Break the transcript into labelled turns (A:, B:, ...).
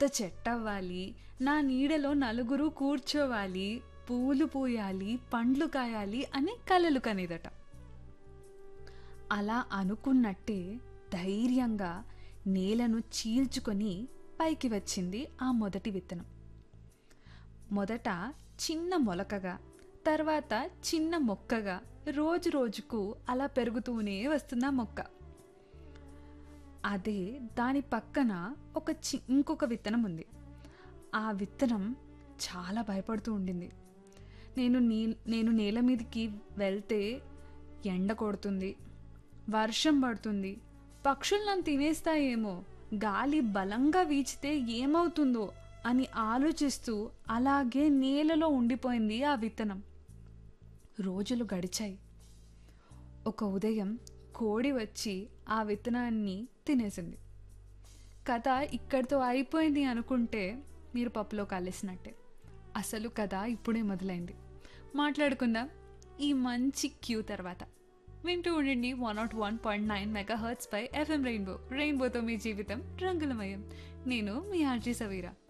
A: చెట్టు అవ్వాలి నా నీడలో నలుగురు కూర్చోవాలి పూలు పూయాలి పండ్లు కాయాలి అని కలలు కనేదట అలా అనుకున్నట్టే ధైర్యంగా నేలను చీల్చుకొని పైకి వచ్చింది ఆ మొదటి విత్తనం మొదట చిన్న మొలకగా తర్వాత చిన్న మొక్కగా రోజు రోజుకు అలా పెరుగుతూనే వస్తుంది ఆ మొక్క అదే దాని పక్కన ఒక చి ఇంకొక విత్తనం ఉంది ఆ విత్తనం చాలా భయపడుతూ ఉండింది నేను నీ నేను నేల మీదకి వెళ్తే ఎండ కొడుతుంది వర్షం పడుతుంది పక్షులు నన్ను తినేస్తాయేమో గాలి బలంగా వీచితే ఏమవుతుందో అని ఆలోచిస్తూ అలాగే నేలలో ఉండిపోయింది ఆ విత్తనం రోజులు గడిచాయి ఒక ఉదయం కోడి వచ్చి ఆ విత్తనాన్ని తినేసింది కథ ఇక్కడితో అయిపోయింది అనుకుంటే మీరు పప్పులో కాలేసినట్టే అసలు కథ ఇప్పుడే మొదలైంది మాట్లాడుకుందాం ఈ మంచి క్యూ తర్వాత వింటూ ఉండండి one naught one point nine mega hertz పై ఎఫ్ఎం రెయిన్బో రెయిన్బోతో మీ జీవితం రంగులమయం నేను మీ ఆర్జీ సవీరా